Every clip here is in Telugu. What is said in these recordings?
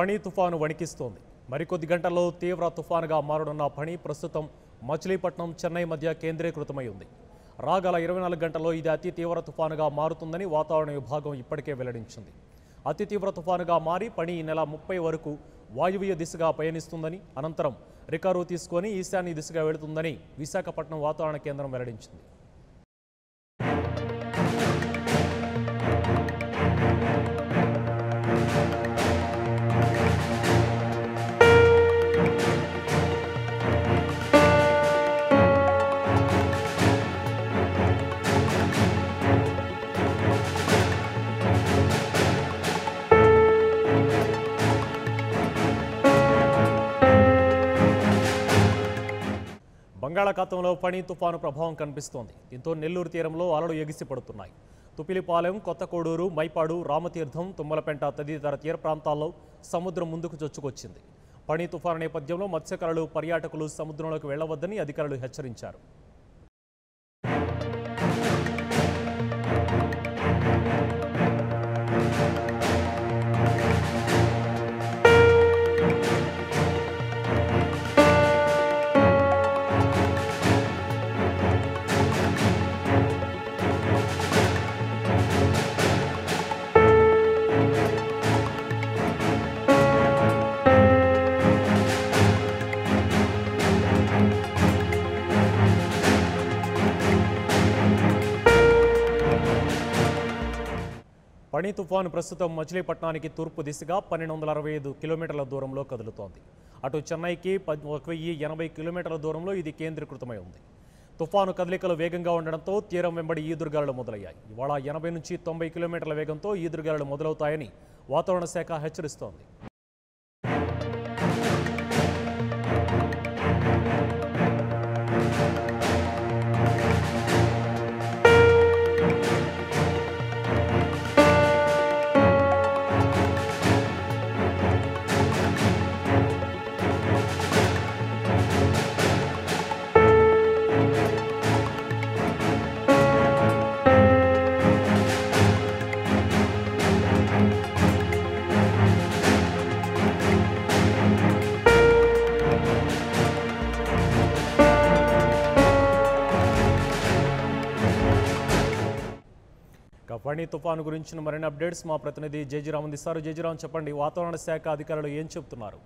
ఫణి తుఫాను వణికిస్తోంది మరికొద్ది గంటల్లో తీవ్ర తుఫానుగా మారనున్న ఫణి ప్రస్తుతం మచిలీపట్నం చెన్నై మధ్య కేంద్రీకృతమై ఉంది రాగల ఇరవై నాలుగు గంటల్లో ఇది అతి తీవ్ర తుఫానుగా మారుతుందని వాతావరణ విభాగం ఇప్పటికే వెల్లడించింది అతి తీవ్ర తుఫానుగా మారి పని ఈ నెల ముప్పై వరకు వాయువ్య దిశగా పయనిస్తుందని అనంతరం రికవరీ తీసుకొని ఈశాన్య దిశగా వెళుతుందని విశాఖపట్నం వాతావరణ కేంద్రం వెల్లడించింది బంగాళాఖాతంలో ఫణి తుఫాను ప్రభావం కనిపిస్తోంది దీంతో నెల్లూరు తీరంలో అలలు ఎగిసి పడుతున్నాయి తుపిలిపాలెం కొత్తకోడూరు మైపాడు రామతీర్థం తుమ్మలపెంట తదితర తీర ప్రాంతాల్లో సముద్రం ముందుకు చొచ్చుకొచ్చింది ఫణి తుఫాను నేపథ్యంలో మత్స్యకారులు పర్యాటకులు సముద్రంలోకి వెళ్లవద్దని అధికారులు హెచ్చరించారు ఫణి తుఫాను ప్రస్తుతం మచిలీపట్నానికి తూర్పు దిశగా పన్నెండు వందల అరవై ఐదు కిలోమీటర్ల దూరంలో కదులుతోంది అటు చెన్నైకి పద్- ఒక వెయ్యి ఎనభై కిలోమీటర్ల దూరంలో ఇది కేంద్రీకృతమై ఉంది తుఫాను కదలికలు వేగంగా ఉండడంతో తీరం వెంబడి ఈదురుగాలులు మొదలయ్యాయి ఇవాళ ఎనభై నుంచి తొంభై కిలోమీటర్ల వేగంతో ఈదురుగాలులు మొదలవుతాయని వాతావరణ శాఖ హెచ్చరిస్తోంది ఇక ఫణి తుఫాను గురించిన మరిన్ని అప్డేట్స్ మా ప్రతినిధి జేజీరామ్ అందిస్తారు జేజీరామ్ చెప్పండి వాతావరణ శాఖ అధికారులు ఏం చెబుతున్నారు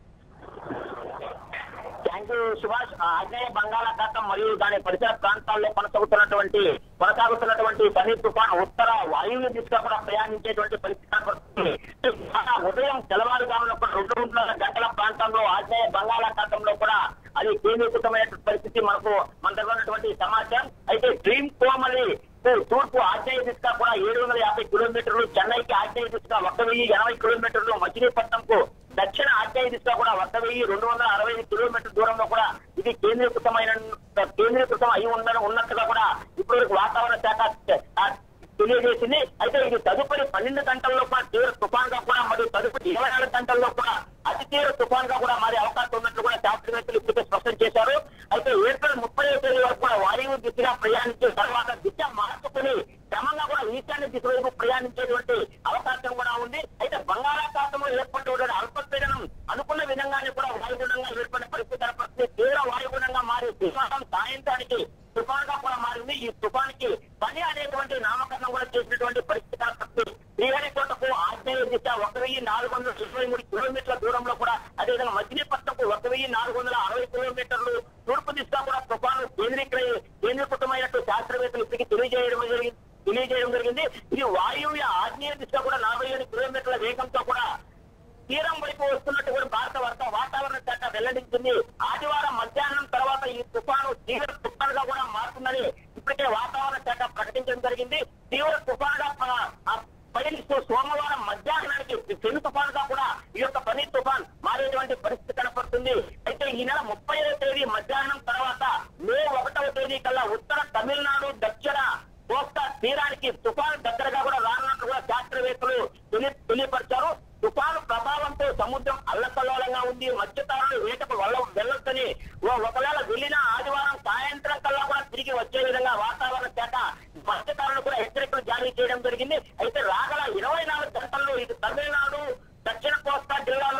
థ్యాంక్ యూ సుభాష్ ఆ, ఆగ్నేయ బంగాళాఖాతం మరియు దాని పరిసర ప్రాంతాల్లో కొనసాగుతున్నటువంటి కొనసాగుతున్నటువంటి ఫణి తుఫాన్ ఉత్తర వాయువ్య దిశగా కూడా ప్రయాణించేటువంటి పరిస్థితి కనపడుతుంది ఇవాళ ఉదయం తెల్లవారుజామున కూడా రెండు రెండున్నర గంటల ప్రాంతంలో ఆగ్నేయ బంగాళాఖాతంలో కూడా అది కేంద్రీకృతమైనటువంటి పరిస్థితి మనకు మన దగ్గర ఉన్నటువంటి సమాచారం అయితే డ్రీమ్ కోమలి తూర్పు ఆగ్నేయ దిశగా కూడా ఏడు వందల యాభై కిలోమీటర్లు చెన్నైకి ఆగ్నేయ దిశగా ఒక వెయ్యి ఎనభై కిలోమీటర్లు మచిలీపట్నంకు దక్షిణ ఆగ్నేయ దిశగా కూడా ఒక వెయ్యి రెండు వందల అరవై ఐదు కిలోమీటర్ల దూరంలో కూడా ఇది కేంద్రీకృతమైన కేంద్రీకృతం అయి ఉందని ఉన్నట్టుగా కూడా ఇప్పటివరకు వాతావరణ శాఖ ఆ, తెలియజేసింది అయితే ఇది తదుపరి పన్నెండు గంటల్లో కూడా తీవ్ర తుఫాన్ గా కూడా మరియు తదుపరి ఇరవై నాలుగు గంటల్లో కూడా అతి తీవ్ర తుఫాన్ గా కూడా మారే అవకాశం ఉన్నట్లు కూడా శాస్త్రవేత్తలు ఇప్పటికే స్పష్టం చేశారు అయితే ఏప్రిల్ ముప్పై తేదీ వరకు కూడా వాయువు దిశగా ప్రయాణించిన తర్వాత దిశ మార్చుకుని క్రమంగా కూడా ఈశాన్య దిశ వైపు ప్రయాణించేటువంటి అవకాశం కూడా ఉంది అయితే బంగాళాఖాతంలో ఏర్పడినటువంటి అల్పపీడనం అనుకున్న విధంగానే కూడా వాయుగుణంగా ఏర్పడిన పరిస్థితి కనపడుతుంది తీవ్ర వాయుగుణంగా మారి తుఫానం సాయంత్రానికి తుఫాన్ గా కూడా మారింది ఈ తుఫాన్కి పని అనేటువంటి నామకరణం కూడా చేసినటువంటి పరిస్థితి కనపడుతుంది శ్రీహరికోటకు ఆగ్నేయ దిశ ఒక వెయ్యి నాలుగు వందల ఇరవై మూడు కిలోమీటర్ల దూరంలో కూడా అదేవిధంగా మచిలీపట్నంకు ఒక వెయ్యి నాలుగు వందల అరవై కిలోమీటర్లు తూర్పు దిశగా కూడా తుఫాను కేంద్రీకృ కేంద్రీకృతమైనట్టు శాస్త్రవేత్తలు ఇప్పటికీ తెలియజేయడం జరిగింది తెలియజేయడం జరిగింది ఇది వాయువ్య ఆగ్నేయ దిశ కూడా నలభై ఏడు కిలోమీటర్ల వేగంతో కూడా తీరం వైపు వస్తున్నట్టు కూడా భారత వార్త వాతావరణ శాఖ వెల్లడించింది ఆదివారం మధ్యాహ్నం తర్వాత ఈ తుఫాను తీవ్ర తుఫాన్ గా కూడా మారుతుందని ఇప్పటికే వాతావరణ శాఖ ప్రకటించడం జరిగింది తీవ్ర తుఫాన్ గా ప- ఆ పయనిస్తూ సోమవారం మధ్యాహ్నానికి పెను తుఫాన్ గా కూడా ఈ యొక్క పని తుఫాన్ మారేటువంటి పరిస్థితి కనపడుతుంది అయితే ఈ నెల ముప్పై తేదీ మధ్యాహ్నం తర్వాత మే ఒకటవ తేదీ కల్లా ఉత్తర తమిళనాడు దక్షిణ కోస్తా తీరానికి తుఫాను దగ్గరగా కూడా రానున్నట్లు కూడా శాస్త్రవేత్తలు తెలి తెలియపరిచారు తుఫాను ప్రభావంతో సముద్రం అల్లకల్లోలంగా ఉంది మత్స్యకారులు వేటకు వెళ్ళ వెళ్ళొచ్చని ఓ- ఒకవేళ వెళ్ళిన ఆదివారం సాయంత్రం కల్లా కూడా తిరిగి వచ్చే విధంగా వాతావరణ శాఖ మత్స్యకారులు కూడా హెచ్చరికలు జారీ చేయడం జరిగింది అయితే రాగల ఇరవై నాలుగు గంటల్లో ఇది తమిళనాడు దక్షిణ కోస్తా జిల్లాలో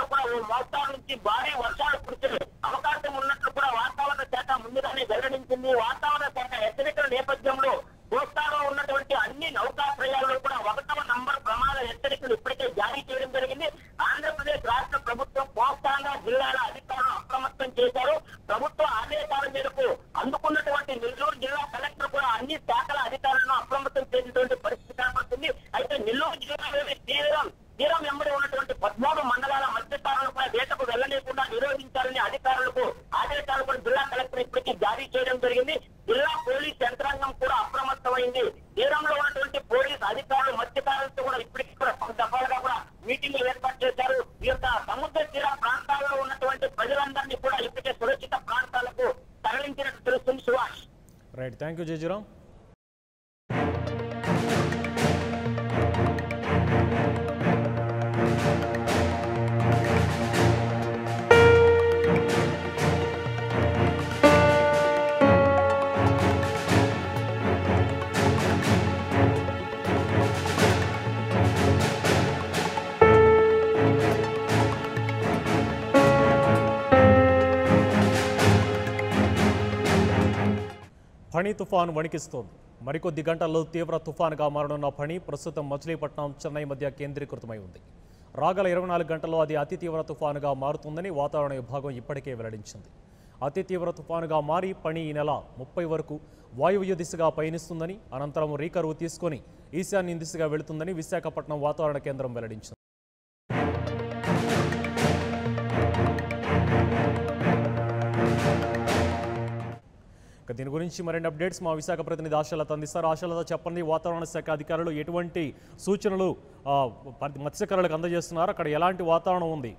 మోస్తారు నుంచి భారీ వర్షాలు కురిసే అవకాశం ఉన్నట్లు కూడా వాతావరణ శాఖ ముందుగానే వెల్లడించింది వాతావరణ శాఖ హెచ్చరికల నేపథ్యంలో కోస్తాలో ఉన్నటువంటి అన్ని నౌకాశ్రయాల్లో కూడా ఒకటవ నంబర్ ప్రమాద హెచ్చరికలు ఇప్పటికే జారీ చేయడం జరిగింది ఆంధ్రప్రదేశ్ రాష్ట్ర ప్రభుత్వం కోస్తాంధ్ర జిల్లాల అధికారులను అప్రమత్తం చేశారు ప్రభుత్వ ఆదేశాల మేరకు అందుకున్నటువంటి నెల్లూరు జిల్లా కలెక్టర్ కూడా అన్ని శాఖల అధికారులను అప్రమత్తం చేసినటువంటి పరిస్థితి కనపడుతుంది అయితే నెల్లూరు జిల్లాలోని తీరం తీరం వెంబడి ఉన్నటువంటి పద్మూడు మండలాల మత్స్యకారులను కూడా వేటకు వెళ్లలేకుండా నిరోధించాలని అధికారులకు ఆదేశాలు కూడా జిల్లా కలెక్టర్ ఇప్పటికీ జారీ చేయడం జరిగింది జిల్లా పోలీస్ యంత్రాంగం కూడా అప్రమత్తమైంది తీరంలో ఉన్నటువంటి పోలీస్ అధికారులు మత్స్యకారులతో కూడా ఇప్పటికీ కూడా పలు దఫాలుగా కూడా మీటింగ్లు ఏర్పాటు చేశారు ఈ యొక్క సముద్ర తీర ప్రాంతాల్లో ఉన్నటువంటి ప్రజలందరినీ కూడా ఇప్పటికే సురక్షిత ప్రాంతాలకు తరలించినట్టు తెలుస్తుంది సుభాష్ రైట్ థ్యాంక్ యూ జయజీరామ్ ఫణి తుఫాను వణికిస్తోంది మరికొద్ది గంటల్లో తీవ్ర తుఫానుగా మారనున్న ఫణి ప్రస్తుతం మచిలీపట్నం చెన్నై మధ్య కేంద్రీకృతమై ఉంది రాగల ఇరవై నాలుగు గంటల్లో అది అతి తీవ్ర తుఫానుగా మారుతుందని వాతావరణ విభాగం ఇప్పటికే వెల్లడించింది అతి తీవ్ర తుఫానుగా మారి పని ఈ నెల ముప్పై వరకు వాయువ్య దిశగా పయనిస్తుందని అనంతరం రీకరువు తీసుకొని ఈశాన్య దిశగా వెళుతుందని విశాఖపట్నం వాతావరణ కేంద్రం వెల్లడించింది ఇక దీని గురించి మరిన్ని అప్డేట్స్ మా విశాఖ ప్రతినిధి ఆశలత అందిస్తారు ఆశలత చెప్పండి వాతావరణ శాఖ అధికారులు ఎటువంటి సూచనలు ఆ, ప- మత్స్యకారులకు అందజేస్తున్నారు అక్కడ ఎలాంటి వాతావరణం ఉంది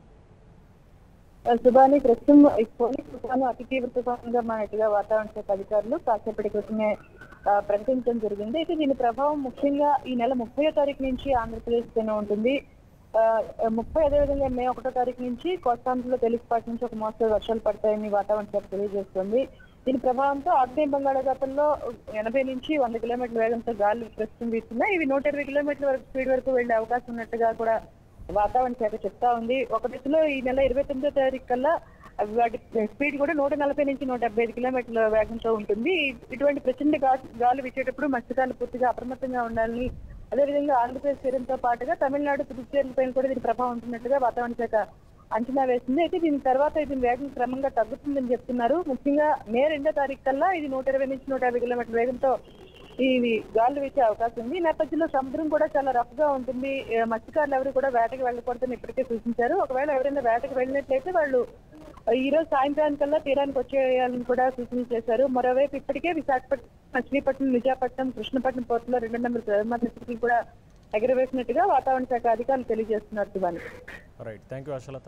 సుబాని ప్రస్తుతం ఈ ఫోని తుఫాను అతి తీవ్ర తుఫానుగా మారినట్టుగా వాతావరణ శాఖ అధికారులు కాసేపటి క్రితమే ఆ, ప్రకటించడం జరిగింది అయితే దీని ప్రభావం ముఖ్యంగా ఈ నెల ముప్పై తారీఖు నుంచి ఆంధ్రప్రదేశ్ పైన ఉంటుంది ఆ, ముప్పై అదేవిధంగా మే ఒకటో తారీఖు నుంచి కోస్తాంధ్రలో తేలికపాటి నుంచి ఒక మోస్తరు వర్షాలు పడతాయని వాతావరణ శాఖ తెలియజేస్తుంది దీని ప్రభావంతో ఆగ్నేయ బంగాళాఖాతంలో ఎనభై నుంచి వంద కిలోమీటర్ల వేగంతో గాలులు ప్రస్తుతం వీస్తున్నాయి ఇవి నూట ఇరవై కిలోమీటర్ల వరకు స్పీడ్ వరకు వెళ్లే అవకాశం ఉన్నట్టుగా కూడా వాతావరణ శాఖ చెప్తా ఉంది ఒక దిశలో ఈ నెల ఇరవై తొమ్మిదో తారీఖు కల్లా అవి వాటి స్పీడ్ కూడా నూట నలభై నుంచి నూట డెబ్బై ఐదు కిలోమీటర్ల వేగంతో ఉంటుంది ఇటువంటి ప్రచండ గా- గాలి వీచేటప్పుడు మత్స్యకారులు పూర్తిగా అప్రమత్తంగా ఉండాలని అదేవిధంగా ఆంధ్రప్రదేశ్ తీరంతో పాటుగా తమిళనాడు పుదుచ్చేరి పైన కూడా దీని ప్రభావం ఉంటున్నట్టుగా వాతావరణ శాఖ అంచనా వేసింది అయితే దీని తర్వాత ఇది వేగం క్రమంగా తగ్గుతుందని చెప్తున్నారు ముఖ్యంగా మే రెండో తారీఖు కల్లా ఇది నూట ఇరవై నుంచి నూట యాభై కిలోమీటర్ల వేగంతో ఇవి గాలు వీచే అవకాశం ఉంది ఈ నేపథ్యంలో సముద్రం కూడా చాలా రఫ్ గా ఉంటుంది ఏ, మత్స్యకారులు ఎవరు కూడా వేటకి వెళ్ళకూడదని ఇప్పటికే సూచించారు ఒకవేళ ఎవరైనా వేటకి వెళ్ళినట్లయితే వాళ్ళు ఈ రోజు సాయంత్రానికల్లా తీరానికి వచ్చేయాలని కూడా సూచన చేశారు మరోవైపు ఇప్పటికే విశాఖపట్నం మచిలీపట్నం నిజాపట్నం కృష్ణపట్నం పోర్టులో రెండు నెంబర్ ప్రమాద కూడా ఎగరవేసినట్టుగా వాతావరణ శాఖ అధికారులు తెలియజేస్తున్నారు Shivani right thank you Ashalata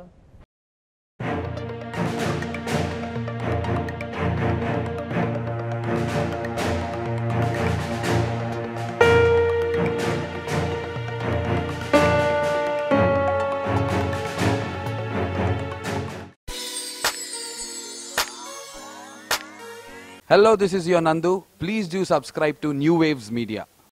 Hello, this is your Nandu. Please do subscribe to New Waves Media.